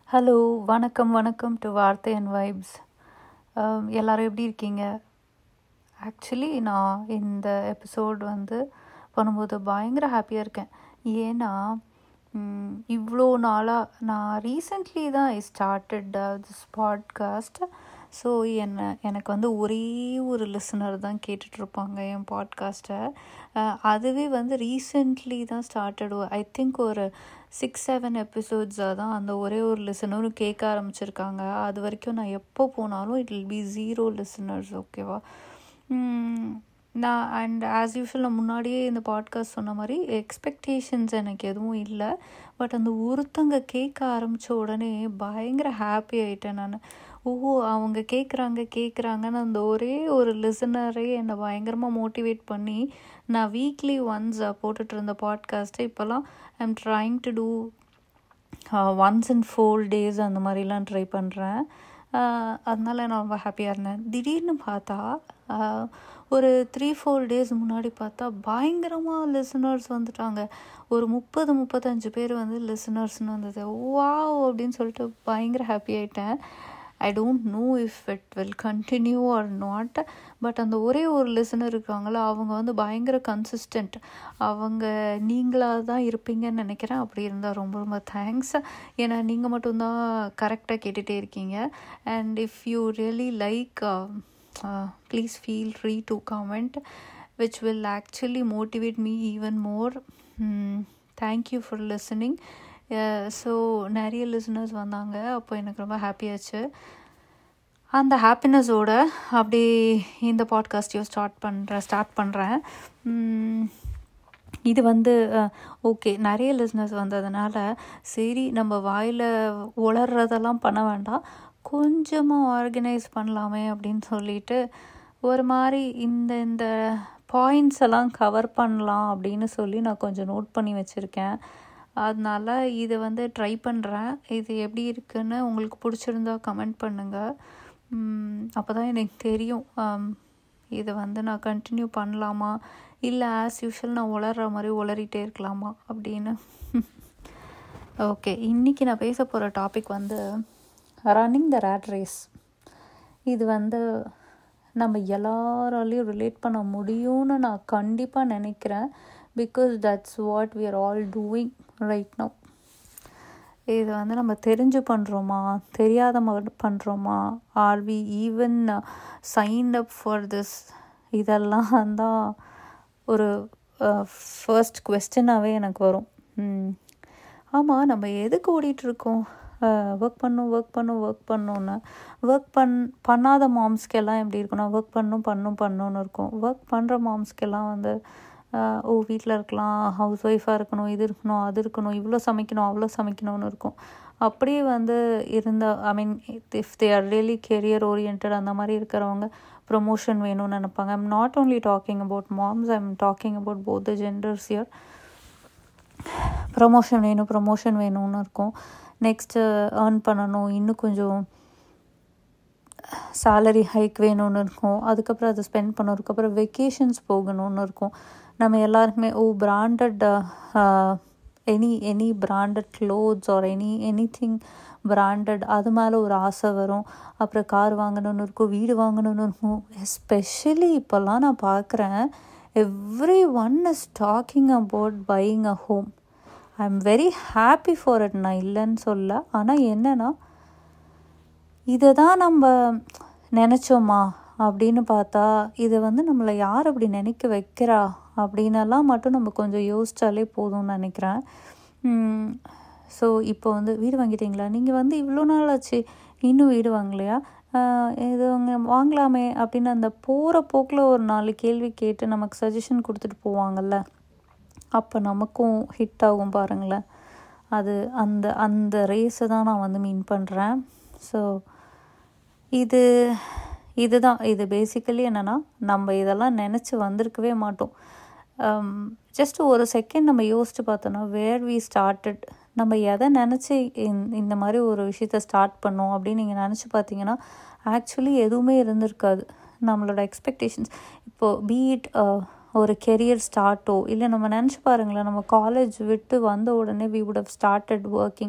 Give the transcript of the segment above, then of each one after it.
Hello வணக்கம் வணக்கம் to வார்த்தை அண்ட் வைப்ஸ் எல்லாரும் எப்படி இருக்கீங்க ஆக்சுவலி நான் இந்த எபிசோட் வந்து பண்ணும்போது பயங்கர ஹாப்பியாக இருக்கேன் ஏன்னா ம், இவ்வளோ நாளாக நான் ரீசெண்ட்லி தான் I started this podcast so என்ன எனக்கு வந்து ஒரே ஒரு லிசனர் தான் கேட்டுட்ருப்பாங்க என் பாட்காஸ்ட்டை அதுவே வந்து ரீசெண்ட்லி தான் ஸ்டார்டட் ஐ திங்க் ஒரு சிக்ஸ் செவன் எபிசோட்ஸாக தான் அந்த ஒரே ஒரு லிசனரும் கேட்க ஆரம்பிச்சிருக்காங்க அது வரைக்கும் நான் எப்போ போனாலும் it will be zero listeners ஓகேவா ம், நான் அண்ட் ஆஸ் யூஷுவல் நான் முன்னாடியே இந்த பாட்காஸ்ட் சொன்ன மாதிரி எக்ஸ்பெக்டேஷன்ஸ் எனக்கு எதுவும் இல்லை பட் அந்த ஒருத்தங்க கேட்க ஆரம்பித்த உடனே பயங்கர ஹாப்பி ஆயிட்டேன் நான் ஓ அவங்க கேட்குறாங்க கேட்குறாங்கன்னு அந்த ஒரே ஒரு லிசனரே என்னை பயங்கரமாக மோட்டிவேட் பண்ணி நான் வீக்லி ஒன்ஸ் போட்டுட்டு இருந்த பாட்காஸ்ட்டை இப்போல்லாம் I am trying to do once and four days அந்த மாதிரிலாம் ட்ரை பண்ணுறேன் அதனால நான் ரொம்ப ஹாப்பியாக இருந்தேன் திடீர்னு பார்த்தா ஆஹ், ஒரு த்ரீ ஃபோர் டேஸ் முன்னாடி பார்த்தா பயங்கரமாக லிசனர்ஸ் வந்துட்டாங்க ஒரு முப்பது முப்பத்தஞ்சு பேர் வந்து லிசனர்ஸ்னு வந்தது வாவ் அப்படின்னு சொல்லிட்டு பயங்கர ஹாப்பி ஆயிட்டேன் I don't know if it will continue or not but அந்த ஒரே ஒரு லிசனர் இருக்காங்களோ அவங்க வந்து பயங்கர கன்சிஸ்டன்ட் அவங்க நீங்களாக தான் இருப்பீங்கன்னு நினைக்கிறேன் அப்படி இருந்தால் ரொம்ப ரொம்ப தேங்க்ஸ் ஏன்னா நீங்கள் மட்டும்தான் கரெக்டாக கேட்டுகிட்டே இருக்கீங்க and if you really like please feel free to comment which will actually motivate me even more mm, thank you for listening so நிறைய லிசனர்ஸ் வந்தாங்க அப்போ எனக்கு ரொம்ப ஹாப்பியாச்சு அந்த ஹாப்பினஸோட அப்படி இந்த பாட்காஸ்டையும் ஸ்டார்ட் பண்ணுறேன் ஸ்டார்ட் பண்ணுறேன் இது வந்து ஓகே நிறைய லிஸ்னஸ் வந்ததுனால சரி நம்ம வாயில் உளர்றதெல்லாம் பண்ண வேண்டாம் கொஞ்சமாக ஆர்கனைஸ் பண்ணலாமே அப்படின்னு சொல்லிட்டு ஒரு மாதிரி இந்த இந்த பாயிண்ட்ஸ் எல்லாம் கவர் பண்ணலாம் அப்படின்னு சொல்லி நான் கொஞ்சம் நோட் பண்ணி வச்சுருக்கேன் அதனால இதை வந்து ட்ரை பண்ணுறேன் இது எப்படி இருக்குன்னு உங்களுக்கு பிடிச்சிருந்தா கமெண்ட் பண்ணுங்கள் அப்போ தான் எனக்கு தெரியும் ஆம், இதை வந்து நான் கண்டினியூ பண்ணலாமா இல்லை ஆஸ் யூஷுவல் நான் உளர்ற மாதிரி உளறிட்டே இருக்கலாமா அப்படின்னு ஓகே இன்றைக்கி நான் பேச போகிற டாபிக் வந்து ரன்னிங் த ரேட் ரேஸ் இது வந்து நம்ம எல்லாராலையும் ரிலேட் பண்ண முடியும்னு நான் கண்டிப்பாக நினைக்கிறேன் because that's what we are all doing right now இது வந்து நம்ம தெரிஞ்சு பண்ணுறோமா தெரியாத பண்ணுறோமா or we even signed up for this இதெல்லாம் தான் ஒரு ஃபர்ஸ்ட் கொஸ்டினாகவே எனக்கு வரும் ம். ஆமாம் நம்ம எதுக்கு ஓடிட்டுருக்கோம் ஒர்க் பண்ணும் ஒர்க் பண்ணும் ஒர்க் பண்ணணும்னு ஒர்க் பண் பண்ணாத மாம்ஸ்க்கெல்லாம் எப்படி இருக்குன்னா ஒர்க் பண்ணும் பண்ணும் பண்ணணும்னு இருக்கும் ஒர்க் பண்ணுற மாம்ஸ்க்கெல்லாம் வந்து ஆஹ், ஓ வீட்டில் இருக்கலாம் ஹவுஸ் ஒய்ஃபாக இருக்கணும் இது இருக்கணும் அது இருக்கணும் இவ்வளோ சமைக்கணும் அவ்வளோ சமைக்கணும்னு இருக்கும் அப்படியே வந்து இருந்த I mean if they are really career orient அந்த மாதிரி இருக்கிறவங்க ப்ரொமோஷன் வேணும்னு நினைப்பாங்க I'm not only talking about moms I'm talking about both the genders year promotion வேணும் ப்ரமோஷன் வேணும்னு இருக்கும் நெக்ஸ்ட்டு ஏர்ன் பண்ணணும் இன்னும் கொஞ்சம் சேலரி ஹைக் வேணும்னு இருக்கும் அதுக்கப்புறம் அதை ஸ்பெண்ட் பண்ணதுக்கு அப்புறம் வெக்கேஷன்ஸ் போகணும்னு இருக்கும் நம்ம எல்லாருக்குமே oh branded any any branded clothes or any any thing branded அது மேலே ஒரு ஆசை வரும் அப்புறம் கார் வாங்கணும்னு இருக்கும் வீடு வாங்கணும்னு இருக்கும் எஸ்பெஷலி இப்போல்லாம் நான் பார்க்குறேன் everyone is talking about buying a home I am very happy for it நான் இல்லைன்னு சொல்ல ஆனால் என்னன்னா இதை தான் நம்ம நினச்சோமா அப்படின்னு பார்த்தா இதை வந்து நம்மளை யார் அப்படி நினைக்க வைக்கிறா அப்படின்னெல்லாம் மட்டும் நம்ம கொஞ்சம் யோசிச்சாலே போதும்னு நினைக்கிறேன் ஸோ இப்போ வந்து வீடு வாங்கிட்டீங்களா நீங்கள் வந்து இவ்வளோ நாள் ஆச்சு இன்னும் வீடு வாங்கலையா ஆஹ் இது அவங்க வாங்கலாமே அப்படின்னு அந்த போகிற போக்கில் ஒரு நாலு கேள்வி கேட்டு நமக்கு சஜஷன் கொடுத்துட்டு போவாங்கல்ல அப்போ நமக்கும் ஹிட் ஆகும் பாருங்களேன் அது அந்த அந்த ரேஸை தான் நான் வந்து மீன் பண்ணுறேன் ஸோ இது இதுதான் இது பேசிக்கலி என்னென்னா நம்ம இதெல்லாம் நினச்சி வந்திருக்கவே மாட்டோம் ஜஸ்ட் ஒரு செகண்ட் நம்ம யோசிச்சு பார்த்தோன்னா வேர் வி ஸ்டார்டட் நம்ம எதை நினச்சி இந்த மாதிரி ஒரு விஷயத்த ஸ்டார்ட் பண்ணோம் அப்படின்னு நீங்கள் நினச்சி பார்த்தீங்கன்னா ஆக்சுவலி எதுவுமே இருந்திருக்காது நம்மளோட எக்ஸ்பெக்டேஷன்ஸ் இப்போது பீட் ஒரு கெரியர் ஸ்டார்ட்டோ இல்லை நம்ம நினச்சி பாருங்களேன் நம்ம காலேஜ் விட்டு வந்த உடனே we would have started working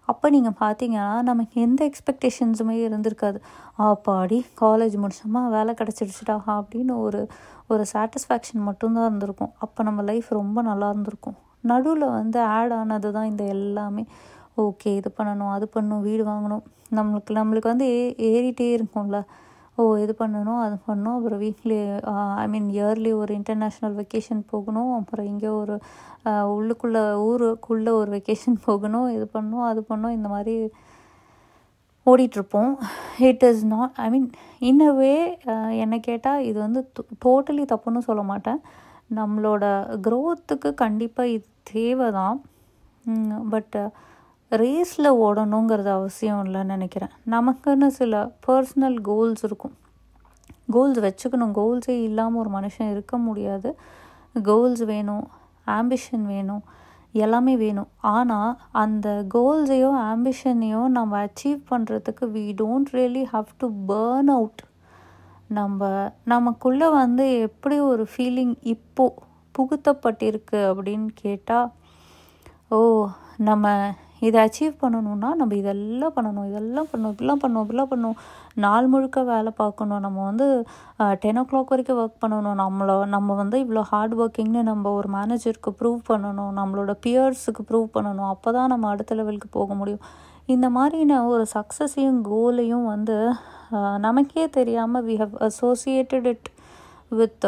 அப்போ நீங்கள் பார்த்தீங்கன்னா நமக்கு எந்த எக்ஸ்பெக்டேஷன்ஸுமே இருந்திருக்காது அப்பாடி காலேஜ் முடிச்சோமா வேலை கிடச்சிடுச்சுடா அப்படின்னு ஒரு ஒரு சாட்டிஸ்ஃபேக்ஷன் மட்டும்தான் இருந்திருக்கும் அப்போ நம்ம லைஃப் ரொம்ப நல்லா இருந்திருக்கும் நடுவில் வந்து ஆட் ஆனது தான் இந்த எல்லாமே ஓகே இது பண்ணணும் அது பண்ணணும் வீடு வாங்கணும் நம்மளுக்கு நம்மளுக்கு வந்து ஏ ஏறிட்டே இருக்கும்ல ஓ இது பண்ணணும் அது பண்ணணும் அப்புறம் வீக்லி ஐ மீன் இயர்லி ஒரு இன்டர்நேஷ்னல் வெக்கேஷன் போகணும் அப்புறம் இங்கே ஒரு உள்ளுக்குள்ளே ஊருக்குள்ளே ஒரு வெக்கேஷன் போகணும் இது பண்ணணும் அது பண்ணணும் இந்த மாதிரி ஓடிட்டுருப்போம் it is not I mean in a way என்னை கேட்டால் இது வந்து டோட்டலி தப்புன்னு சொல்ல மாட்டேன் நம்மளோட க்ரோத்துக்கு கண்டிப்பாக இது தேவை தான் பட் ரேஸில் ஓடணுங்கிறது அவசியம் இல்லைன்னு நினைக்கிறேன் நமக்குன்னு சில பர்சனல் கோல்ஸ் இருக்கும் கோல்ஸ் வச்சுக்கணும் கோல்ஸே இல்லாமல் ஒரு மனுஷன் இருக்க முடியாது கோல்ஸ் வேணும் ஆம்பிஷன் வேணும் எல்லாமே வேணும் ஆனால் அந்த கோல்ஸையோ ஆம்பிஷனையோ நம்ம அச்சீவ் பண்ணுறதுக்கு we don't really have to burn out நம்ம நமக்குள்ளே வந்து எப்படி ஒரு ஃபீலிங் இப்போது புகுத்தப்பட்டிருக்கு அப்படின்னு கேட்டால் ஓ நம்ம இதை அச்சீவ் பண்ணணுன்னா நம்ம இதெல்லாம் பண்ணணும் இதெல்லாம் பண்ணணும் இப்படிலாம் பண்ணணும் இப்படிலாம் பண்ணணும் நாள் முழுக்க வேலை பார்க்கணும் நம்ம வந்து டென் ஓ கிளாக் வரைக்கும் ஒர்க் பண்ணணும் நம்மளை நம்ம வந்து இவ்வளோ ஹார்ட் ஒர்க்கிங்னு நம்ம ஒரு மேனேஜருக்கு ப்ரூவ் பண்ணணும் நம்மளோட பியர்ஸுக்கு ப்ரூவ் பண்ணணும் அப்போ தான் நம்ம அடுத்த லெவலுக்கு போக முடியும் இந்த மாதிரின ஒரு சக்ஸஸையும் கோலையும் வந்து நமக்கே தெரியாமல் we have associated it with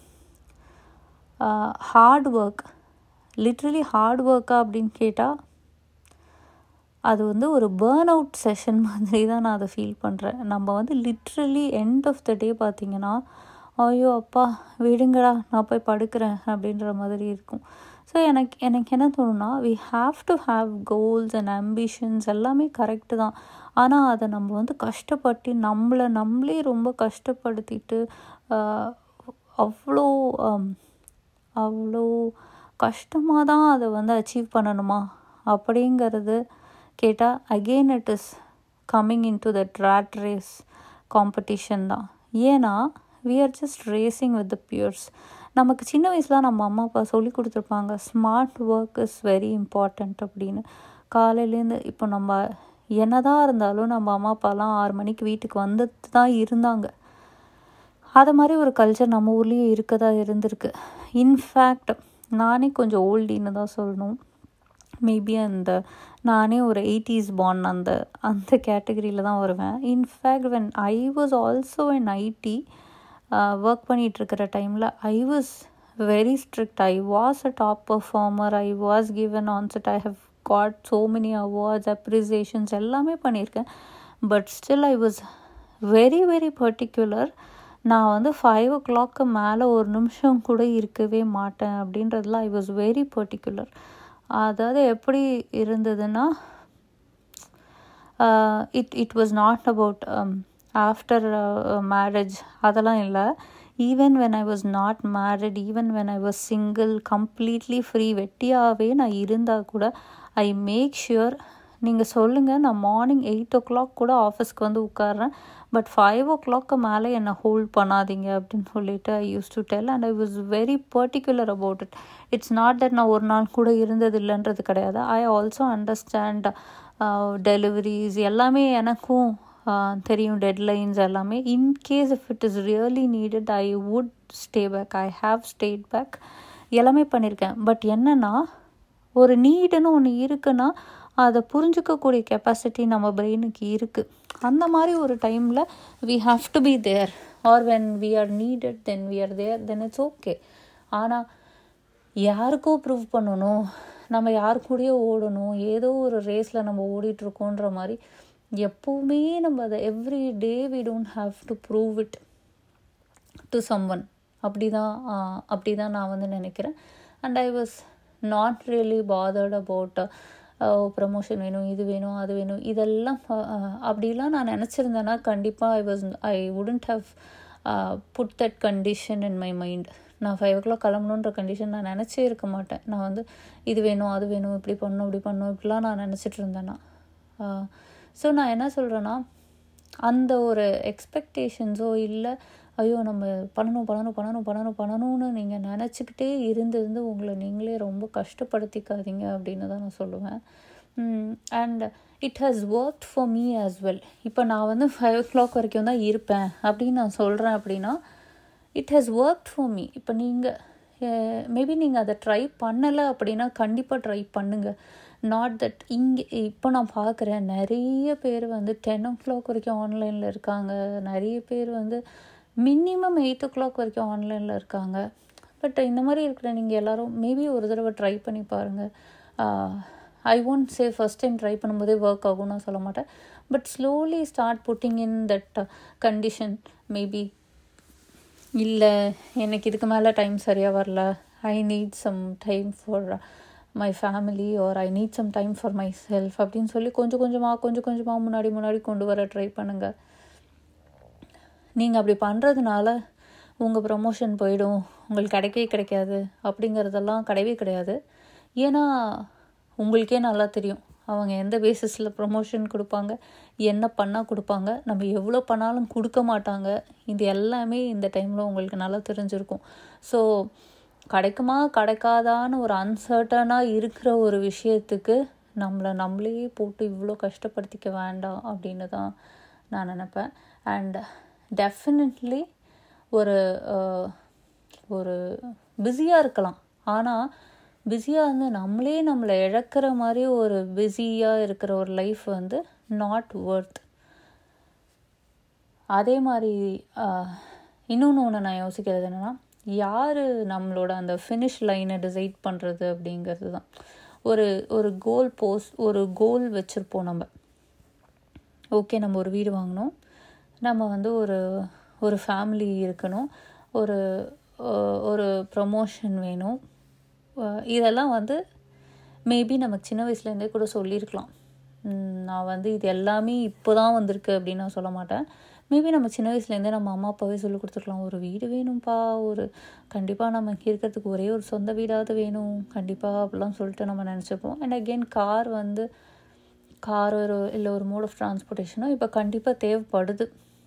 hard work literally hard ஒர்க்கா அப்படின்னு கேட்டால் அது வந்து ஒரு பேர்ன் அவுட் செஷன் மாதிரி தான் நான் அதை ஃபீல் பண்ணுறேன் நம்ம வந்து literally end of the day பார்த்திங்கன்னா ஐயோ அப்பா விடுங்கடா நான் போய் படுக்கிறேன் அப்படின்ற மாதிரி இருக்கும் ஸோ எனக்கு எனக்கு என்ன தோணுன்னா we have to have goals and ambitions எல்லாமே கரெக்டு தான் ஆனால் அதை நம்ம வந்து கஷ்டப்பட்டு நம்மளை நம்மளே ரொம்ப கஷ்டப்படுத்திட்டு அவ்வளோ அவ்வளோ கஷ்டமாக தான் அதை வந்து அச்சீவ் பண்ணணுமா அப்படிங்கிறது கேட்டால் again it is coming in to that rat race competition தான் ஏன்னா we are just racing with the peers நமக்கு சின்ன வயசில் நம்ம அம்மா அப்பா சொல்லி கொடுத்துருப்பாங்க smart work is very important அப்படின்னு காலையிலேருந்து இப்போ நம்ம என்னதான் இருந்தாலும் நம்ம அம்மா அப்பாலாம் ஆறு மணிக்கு வீட்டுக்கு வந்துட்டு தான் இருந்தாங்க அது மாதிரி ஒரு கல்ச்சர் நம்ம ஊர்லேயே இருக்க தான் இருந்திருக்கு இன்ஃபேக்ட் நானே கொஞ்சம் ஓல்டின்னு தான் சொல்லணும் மேபி அந்த நானே ஒரு எயிட்டிஸ் பார்ன் அந்த அந்த கேட்டகரியில் தான் வருவேன் in fact when I was also in IT work பண்ணிகிட்ருக்கிற டைமில் I was very strict I was a top performer I was given onsite I have got so many awards appreciations எல்லாமே பண்ணியிருக்கேன் but still I was very very particular நான் வந்து five ஓ கிளாக்கு மேலே ஒரு நிமிஷம் கூட இருக்கவே மாட்டேன் அப்படின்றதுல ஐ வாஸ் வெரி பர்டிகுலர் அதாவது எப்படி இருந்ததுன்னா it it was not about after marriage அதெல்லாம் இல்லை even when I was not married even when I was single completely free வெட்டியாகவே நான் இருந்தால் கூட ஐ மேக் ஷுர் நீங்கள் சொல்லுங்கள் நான் மார்னிங் எயிட் ஓ கிளாக் கூட ஆஃபீஸ்க்கு வந்து உட்காடுறேன் பட் ஃபைவ் ஓ கிளாக்கு மேலே என்னை ஹோல்ட் பண்ணாதீங்க அப்படின்னு சொல்லிட்டு I used to tell and I was very particular about it it's not that நான் ஒரு நாள் கூட இருந்தது இல்லைன்றது கிடையாது ஐ ஆல்சோ அண்டர்ஸ்டாண்ட் டெலிவரிஸ் எல்லாமே எனக்கும் தெரியும் டெட்லைன்ஸ் எல்லாமே in case if it is really needed I would stay back I have stayed back எல்லாமே பண்ணியிருக்கேன் பட் என்னென்னா ஒரு நீடுன்னு ஒன்று இருக்குன்னா அதை புரிஞ்சுக்கக்கூடிய கெப்பாசிட்டி நம்ம பிரெயினுக்கு இருக்குது அந்த மாதிரி ஒரு டைமில் we have to be there or when we are needed then we are there then it's okay ஆனால் யாருக்கோ ப்ரூவ் பண்ணணும் நம்ம யாரு கூடயோ ஓடணும் ஏதோ ஒரு ரேஸில் நம்ம ஓடிட்டுருக்கோன்ற மாதிரி எப்போவுமே நம்ம அதை every day we don't have to prove it to someone அப்படி தான் அப்படி தான் நான் வந்து நினைக்கிறேன் and I was not really bothered about promotion வேணும் இது வேணும் அது வேணும் இதெல்லாம் அப்படிலாம் நான் நினச்சிருந்தேன்னா கண்டிப்பாக I was I wouldn't have put that condition in my mind நான் ஃபைவ் ஓ கிளாக் கிளம்பணுன்ற கண்டிஷன் நான் நினச்சே இருக்க மாட்டேன் நான் வந்து இது வேணும் அது வேணும் இப்படி பண்ணணும் இப்படி பண்ணணும் இப்படிலாம் நான் நினச்சிட்டு இருந்தேன்னா ஸோ நான் என்ன சொல்கிறேன்னா அந்த ஒரு எக்ஸ்பெக்டேஷன்ஸோ இல்லை ஐயோ நம்ம பண்ணணும் பண்ணணும் பண்ணணும் பண்ணணும் பண்ணணும்னு நீங்கள் நினச்சிக்கிட்டே இருந்து இருந்து உங்களை நீங்களே ரொம்ப கஷ்டப்படுத்திக்காதீங்க அப்படின்னு தான் நான் சொல்லுவேன் and it has work for me as well இப்போ நான் வந்து ஃபைவ் ஓ கிளாக் வரைக்கும் தான் இருப்பேன் அப்படின்னு நான் சொல்கிறேன் அப்படின்னா it has work for me இப்போ நீங்கள் மேபி நீங்கள் அதை ட்ரை பண்ணலை அப்படின்னா கண்டிப்பாக ட்ரை பண்ணுங்கள் நாட் தட் இங்கே இப்போ நான் பார்க்குறேன் நிறைய பேர் வந்து டென் ஓ கிளாக் வரைக்கும் ஆன்லைனில் இருக்காங்க நிறைய பேர் வந்து மினிமம் எயிட் ஓ கிளாக் வரைக்கும் ஆன்லைனில் இருக்காங்க பட் இந்த மாதிரி இருக்கிற நீங்கள் எல்லோரும் மேபி ஒரு தடவை ட்ரை பண்ணி பாருங்கள் I won't say first time try பண்ணும்போதே ஒர்க் ஆகும் நான் சொல்ல மாட்டேன் but slowly start putting in that condition maybe இல்லை எனக்கு இதுக்கு மேலே டைம் சரியாக வரல I need some time for my family or I need some time for myself அப்படின்னு சொல்லி கொஞ்சம் கொஞ்சமாக கொஞ்சம் கொஞ்சமாக முன்னாடி முன்னாடி கொண்டு வர ட்ரை பண்ணுங்கள் நீங்கள் அப்படி பண்ணுறதுனால உங்கள் ப்ரமோஷன் போயிடும் உங்களுக்கு கிடைக்கவே கிடைக்காது அப்படிங்கிறதெல்லாம் கிடையவே கிடையாது ஏன்னா உங்களுக்கே நல்லா தெரியும் அவங்க எந்த பேசிஸில் ப்ரொமோஷன் கொடுப்பாங்க என்ன பண்ணால் கொடுப்பாங்க நம்ம எவ்வளோ பண்ணாலும் கொடுக்க மாட்டாங்க இது எல்லாமே இந்த டைமில் உங்களுக்கு நல்லா தெரிஞ்சிருக்கும் ஸோ கிடைக்குமா கிடைக்காதான்னு ஒரு அன்சர்டனாக இருக்கிற ஒரு விஷயத்துக்கு நம்மளை நம்மளே போட்டு இவ்வளோ கஷ்டப்படுத்திக்க வேண்டாம் அப்படின்னு தான் நான் நினப்பேன் அண்ட் டெஃபினெட்லி ஒரு ஒரு பிஸியாக இருக்கலாம் ஆனால் பிஸியாக இருந்து நம்மளே நம்மளை இழக்கிற மாதிரி ஒரு பிஸியாக இருக்கிற ஒரு லைஃப் வந்து நாட் ஒர்த் அதே மாதிரி இன்னொன்று ஒன்று நான் யோசிக்கிறது என்னென்னா யார் நம்மளோட அந்த ஃபினிஷ் லைனை டிசைட் பண்ணுறது அப்படிங்கிறது தான் ஒரு ஒரு கோல் போஸ்ட் ஒரு கோல் வச்சுருப்போம் நம்ம ஓகே நம்ம ஒரு வீடு வாங்கினோம் நம்ம வந்து ஒரு ஒரு ஃபேமிலி இருக்கணும் ஒரு ஒரு ப்ரமோஷன் வேணும் இதெல்லாம் வந்து மேபி நமக்கு சின்ன வயசுலேருந்தே கூட சொல்லியிருக்கலாம் நான் வந்து இது எல்லாமே இப்போ தான் வந்திருக்கு அப்படின்னு நான் சொல்ல மாட்டேன் மேபி நம்ம சின்ன வயசுலேருந்தே நம்ம அம்மா அப்பாவே சொல்லி கொடுத்துருக்கலாம் ஒரு வீடு வேணும்ப்பா ஒரு கண்டிப்பாக நம்ம இருக்கிறதுக்கு ஒரே ஒரு சொந்த வீடாவது வேணும் கண்டிப்பாக அப்படிலாம் சொல்லிட்டு நம்ம நினச்சிப்போம் அண்ட் அகெயின் கார் வந்து கார் ஒரு இல்லை ஒரு மோட் ஆஃப் ட்ரான்ஸ்போர்ட்டேஷனோ இப்போ கண்டிப்பாக தேவைப்படுது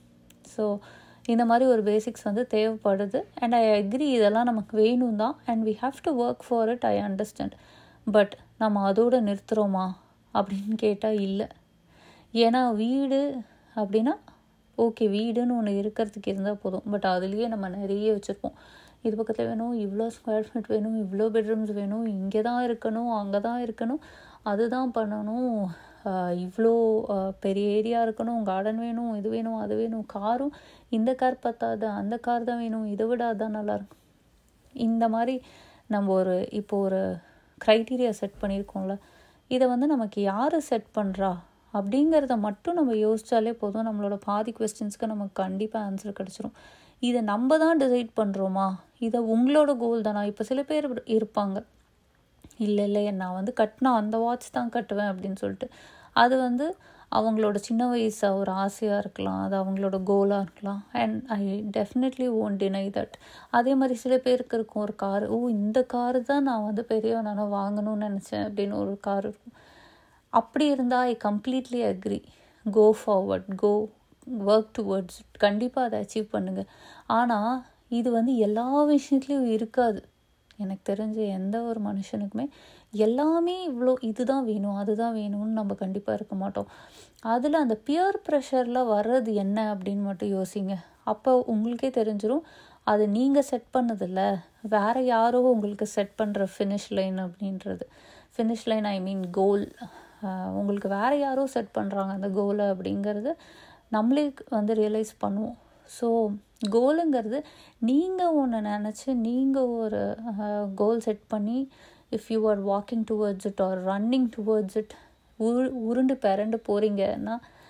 ஸோ இந்த மாதிரி ஒரு பேசிக்ஸ் வந்து தேவைப்படுது அண்ட் ஐ அக்ரி இதெல்லாம் நமக்கு வேணும் தான் and we have to work for it I understand but நம்ம அதோடு நிறுத்துகிறோமா அப்படின்னு கேட்டால் இல்லை ஏன்னா வீடு அப்படின்னா ஓகே வீடுன்னு ஒன்று இருக்கிறதுக்கு இருந்தால் போதும் பட் அதுலேயே நம்ம நிறைய வச்சுருப்போம் இது பக்கத்தில் வேணும் இவ்வளோ ஸ்கொயர் ஃபீட் வேணும் இவ்வளோ பெட்ரூம்ஸ் வேணும் இங்கே தான் இருக்கணும் அங்கே தான் இருக்கணும் அதுதான் பண்ணணும் இவ்வளோ பெரிய ஏரியா இருக்கணும் கார்டன் வேணும் இது வேணும் அது வேணும் காரும் இந்த கார் பத்தாது அந்த கார் தான் வேணும் இதை விட அதான் நல்லாயிருக்கும் இந்த மாதிரி நம்ம ஒரு இப்போ ஒரு க்ரைட்டீரியா செட் பண்ணியிருக்கோம்ல இதை வந்து நமக்கு யார் செட் பண்ணுறா அப்படிங்கிறத மட்டும் நம்ம யோசித்தாலே போதும் நம்மளோட பாதி கொஸ்டின்ஸ்க்கு நமக்கு கண்டிப்பாக ஆன்சர் கிடச்சிரும் இதை நம்ம தான் டிசைட் பண்ணுறோமா இதை உங்களோட கோல் தானா இப்போ சில பேர் இருப்பாங்க இல்லை இல்லை நான் வந்து கட்டினா அந்த வாட்ச் தான் கட்டுவேன் அப்படின்னு சொல்லிட்டு அது வந்து அவங்களோட சின்ன வயசு ஒரு ஆசையாக இருக்கலாம் அது அவங்களோட கோலாக இருக்கலாம் and I definitely won't deny that அதே மாதிரி சில பேருக்கு இருக்கும் ஒரு கார் ஓ இந்த காரு தான் நான் வந்து பெரிய நான் வாங்கணும்னு நினச்சேன் அப்படின்னு ஒரு கார் இருக்கும் அப்படி இருந்தால் I completely agree go forward go work towards கண்டிப்பாக அதை அச்சீவ் பண்ணுங்கள் ஆனால் இது வந்து எல்லா விஷயத்துலேயும் இருக்காது எனக்கு தெரிஞ்ச எந்த ஒரு மனுஷனுக்குமே எல்லாமே இவ்வளோ இதுதான் வேணும் அதுதான் வேணும்னு நம்ம கண்டிப்பாக இருக்க மாட்டோம் அதில் அந்த பியர் ப்ரெஷரில் வர்றது என்ன அப்படின்னு மட்டும் யோசிங்க அப்போ உங்களுக்கே தெரிஞ்சிடும் அது நீங்கள் செட் பண்ணதில்ல வேறு யாரோ உங்களுக்கு செட் பண்ணுற ஃபினிஷ் லைன் அப்படின்றது finish line I mean goal உங்களுக்கு வேறு யாரோ செட் பண்ணுறாங்க அந்த கோலை அப்படிங்கிறது நம்மளே வந்து ரியலைஸ் பண்ணுவோம் ஸோ கோலுங்கிறது நீங்கள் ஒன்று நினச்சி நீங்கள் ஒரு கோல் செட் பண்ணி if you are walking towards it or running towards it உரு உருண்டு பிறண்டு போகிறீங்கன்னா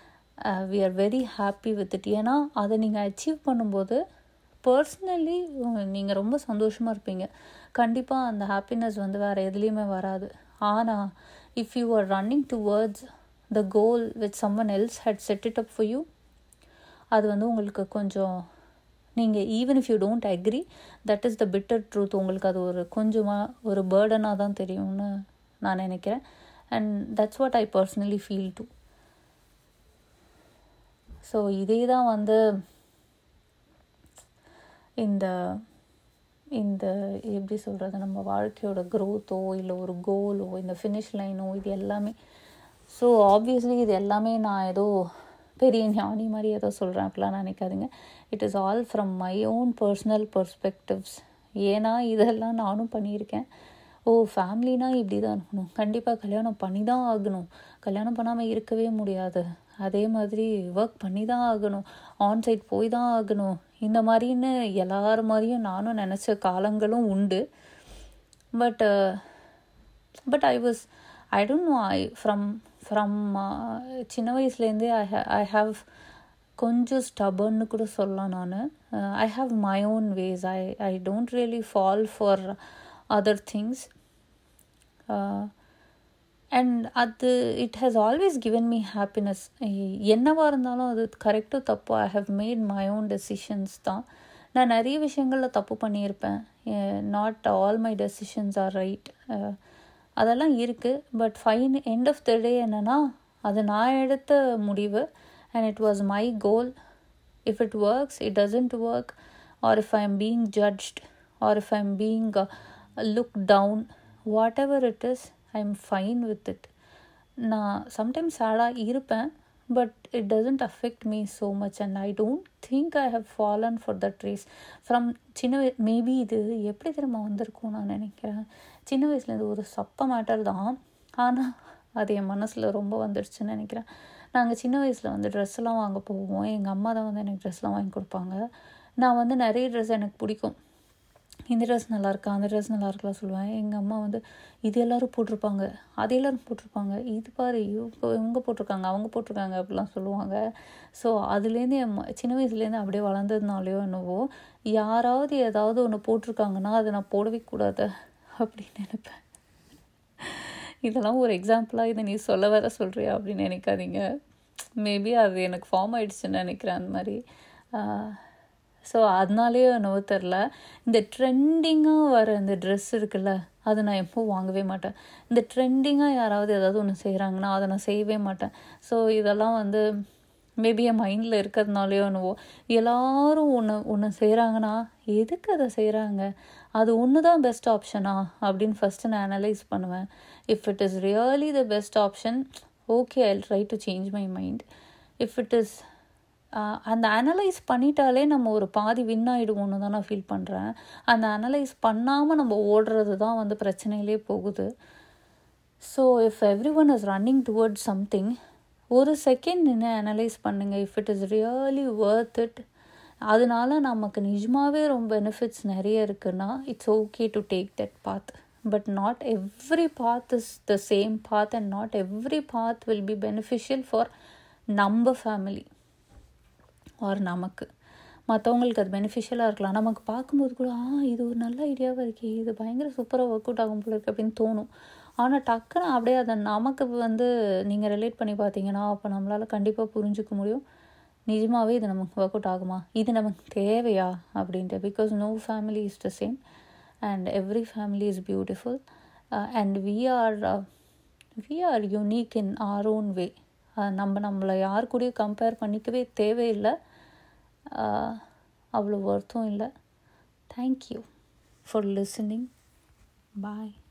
we are very happy with it ஏன்னா அதை நீங்கள் அச்சீவ் பண்ணும்போது பர்சனலி நீங்கள் ரொம்ப சந்தோஷமாக இருப்பீங்க கண்டிப்பாக அந்த ஹாப்பினஸ் வந்து வேறு எதுலேயுமே வராது ஆனால் if you are running towards the goal with someone else had set it up for you அது வந்து உங்களுக்கு கொஞ்சம் நீங்கள் even if you don't agree that is the bitter truth உங்களுக்கு அது ஒரு கொஞ்சமாக ஒரு பேர்டனாக தான் தெரியும்னு நான் நினைக்கிறேன் and that's what I personally feel too so இதே தான் வந்து இந்த இந்த எப்படி சொல்கிறது நம்ம வாழ்க்கையோட க்ரோத்தோ இல்லை ஒரு கோலோ இந்த ஃபினிஷ் லைனோ இது எல்லாமே ஸோ ஆப்வியஸ்லி இது எல்லாமே நான் ஏதோ பெரிய ஞானி மாதிரி ஏதோ சொல்கிறேன் அப்படிலாம் நினைக்காதீங்க it is all from my own personal perspectives ஏன்னா இதெல்லாம் நானும் பண்ணியிருக்கேன் ஓ ஃபேமிலினா இப்படி தான் இருக்கணும் கண்டிப்பாக கல்யாணம் பண்ணி தான் ஆகணும் கல்யாணம் பண்ணாமல் இருக்கவே முடியாது அதே மாதிரி ஒர்க் பண்ணி தான் ஆகணும் ஆன்சைட் போய் தான் ஆகணும் இந்த மாதிரின்னு எல்லார் மாதிரியும் நானும் நினச்ச காலங்களும் உண்டு but but I was I don't know I from from சின்ன வயசுலேருந்தே ஐ ஹே ஐ ஹாவ் கொஞ்சம் ஸ்டபர்ன்னு கூட சொல்லலாம் நான் I have my own ways I I don't really fall for other things and அது it has always given me happiness என்னவாக இருந்தாலும் அது கரெக்டோ தப்போ I have made my own decisions தான் நான் நிறைய விஷயங்களில் தப்பு பண்ணியிருப்பேன் not all my decisions are right அதெல்லாம் இருக்குது but fine end of the day என்னென்னா அது நான் எடுத்த முடிவு and it was my goal if it works it doesn't work or if I am being judged or if I am being look down whatever it is I am fine with it நான் sometimes சேடாக இருப்பேன் but it doesn't affect me so much and I don't think I have fallen for that race from சின்ன வய maybe இது எப்படி திரும்ப வந்திருக்கும் நான் நினைக்கிறேன் சின்ன வயசுலேருந்து ஒரு சப்ப மேட்டர் தான் ஆனால் அது என் மனசில் ரொம்ப வந்துடுச்சுன்னு நினைக்கிறேன் நாங்கள் சின்ன வயசில் வந்து ட்ரெஸ்ஸெல்லாம் வாங்க போவோம் எங்கள் அம்மா தான் வந்து எனக்கு ட்ரெஸ்லாம் வாங்கி கொடுப்பாங்க நான் வந்து நிறைய ட்ரெஸ் எனக்கு பிடிக்கும் இந்த ட்ரெஸ் நல்லா இருக்கா அந்த ட்ரெஸ் நல்லா இருக்கலாம் சொல்லுவேன் எங்கள் அம்மா வந்து இது எல்லோரும் போட்டிருப்பாங்க அது எல்லோரும் போட்டிருப்பாங்க இது பாரு இவங்க இவங்க போட்டிருக்காங்க அவங்க போட்டிருக்காங்க அப்படிலாம் சொல்லுவாங்க ஸோ அதுலேருந்து என் சின்ன வயசுலேருந்து அப்படியே வளர்ந்ததுனாலையோ என்னவோ யாராவது ஏதாவது ஒன்று போட்டிருக்காங்கன்னா அதை நான் போடவே கூடாது அப்படின்னு நினைப்பேன் இதெல்லாம் ஒரு எக்ஸாம்பிளாக இதை நீ சொல்ல வர சொல்கிறியா அப்படின்னு நினைக்காதீங்க மேபி அது எனக்கு ஃபார்ம் ஆயிடுச்சுன்னு நினைக்கிறேன் அந்த மாதிரி ஸோ அதனாலேயே என்னவோ தெரில இந்த ட்ரெண்டிங்காக வர இந்த ட்ரெஸ் இருக்குல்ல அதை நான் எப்போவும் வாங்கவே மாட்டேன் இந்த ட்ரெண்டிங்காக யாராவது ஏதாவது ஒன்று செய்கிறாங்கன்னா அதை நான் செய்யவே மாட்டேன் ஸோ இதெல்லாம் வந்து மேபி என் மைண்டில் இருக்கிறதுனாலையோ என்னவோ எல்லோரும் ஒன்று ஒன்று செய்கிறாங்கன்னா எதுக்கு அதை செய்கிறாங்க அது ஒன்று தான் பெஸ்ட் ஆப்ஷனா அப்படின்னு ஃபஸ்ட்டு நான் அனலைஸ் பண்ணுவேன் if it is really the best option okay I try to change my mind if it is அந்த அனலைஸ் பண்ணிட்டாலே நம்ம ஒரு பாதி வின் ஆகிடுவோன்னு தான் நான் ஃபீல் பண்ணுறேன் அந்த அனலைஸ் பண்ணாமல் நம்ம ஓடுறது தான் வந்து பிரச்சனையிலே போகுது so if everyone is running towards something ஒரு செகண்ட் நின்று அனலைஸ் பண்ணுங்கள் if it is really worth it அதனால நமக்கு நிஜமாகவே ரொம்ப பெனிஃபிட்ஸ் நிறைய இருக்குன்னா it's okay to take that path but not every path is the same path and not every path will be beneficial for நம்ம family or நமக்கு மற்றவங்களுக்கு அது பெனிஃபிஷியலாக இருக்கலாம் நமக்கு பார்க்கும்போது கூட ஆ இது ஒரு நல்ல ஐடியாவாக இருக்கே இது பயங்கர சூப்பராக ஒர்க் அவுட் ஆகும் போல இருக்கு அப்படின்னு தோணும் ஆனால் டக்குன்னு அப்படியே அதை நமக்கு வந்து நீங்கள் ரிலேட் பண்ணி பார்த்தீங்கன்னா அப்போ நம்மளால் கண்டிப்பாக புரிஞ்சுக்க முடியும் நிஜமாகவே இது நமக்கு ஒர்க் அவுட் ஆகுமா இது நமக்கு தேவையா அப்படின்ட்டு because no family is the same and every family is beautiful and we are we are unique in our own way நம்ம நம்மளை யார் கூடயும் கம்பேர் பண்ணிக்கவே தேவையில்லை அவ்வளோ வருத்தம் இல்லை தேங்க்யூ ஃபார் லிசனிங் பாய்